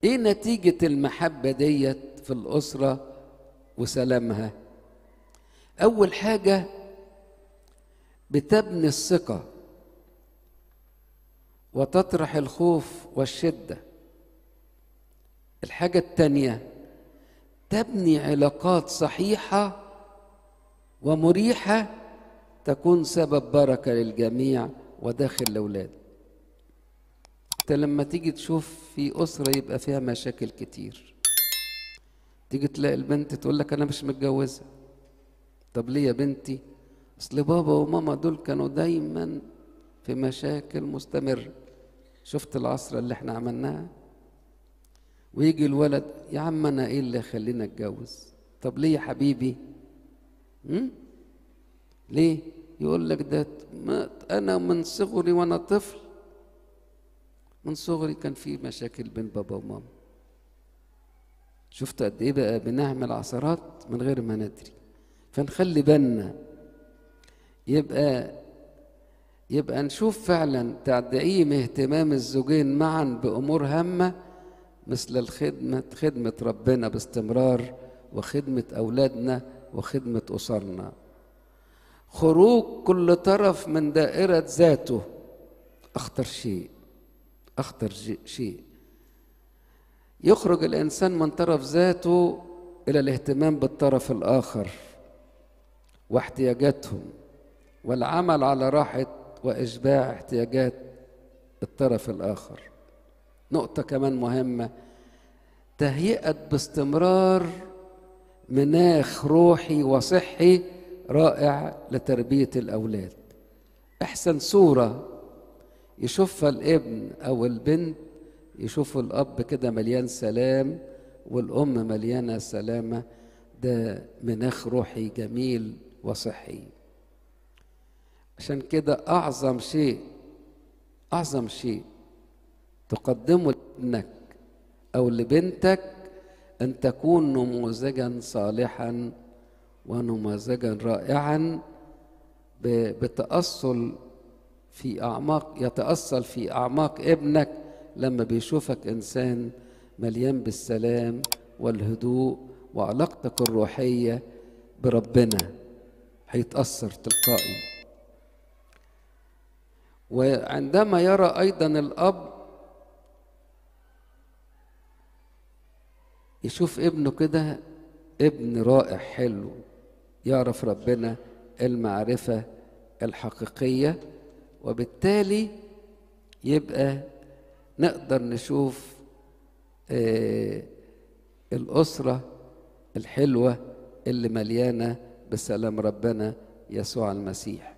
ايه نتيجة المحبة ديت في الأسرة وسلامها أول حاجة بتبني الثقة وتطرح الخوف والشدة الحاجة التانية تبني علاقات صحيحة ومريحة تكون سبب بركة للجميع وداخل الأولاد انت لما تيجي تشوف في أسرة يبقى فيها مشاكل كتير تيجي تلاقي البنت تقول لك أنا مش متجوزة طب ليه يا بنتي أصل بابا وماما دول كانوا دايما في مشاكل مستمرة شفت العصرة اللي احنا عملناها ويجي الولد يا عم أنا إيه اللي يخلينا أتجوز طب ليه يا حبيبي م? ليه يقول لك ده ما أنا من صغري وأنا طفل من صغري كان في مشاكل بين بابا وماما شفت قد ايه بقى بنعمل عثرات من غير ما ندري فنخلي بالنا يبقى يبقى نشوف فعلا تعديم اهتمام الزوجين معا بامور هامه مثل الخدمه خدمه ربنا باستمرار وخدمه اولادنا وخدمه اسرنا خروج كل طرف من دائره ذاته اخطر شيء اخطر شيء يخرج الانسان من طرف ذاته الى الاهتمام بالطرف الاخر واحتياجاتهم والعمل على راحه واشباع احتياجات الطرف الاخر نقطه كمان مهمه تهيئه باستمرار مناخ روحي وصحي رائع لتربيه الاولاد احسن صوره يشوفها الابن او البنت يشوفوا الاب كده مليان سلام والام مليانه سلامه ده مناخ روحي جميل وصحي عشان كده اعظم شيء اعظم شيء تقدمه لابنك او لبنتك ان تكون نموذجا صالحا ونموذجا رائعا بتاصل في اعماق يتاصل في اعماق ابنك لما بيشوفك انسان مليان بالسلام والهدوء وعلاقتك الروحيه بربنا هيتاثر تلقائي وعندما يرى ايضا الاب يشوف ابنه كده ابن رائع حلو يعرف ربنا المعرفه الحقيقيه وبالتالي يبقى نقدر نشوف آه الأسرة الحلوة اللي مليانة بسلام ربنا يسوع المسيح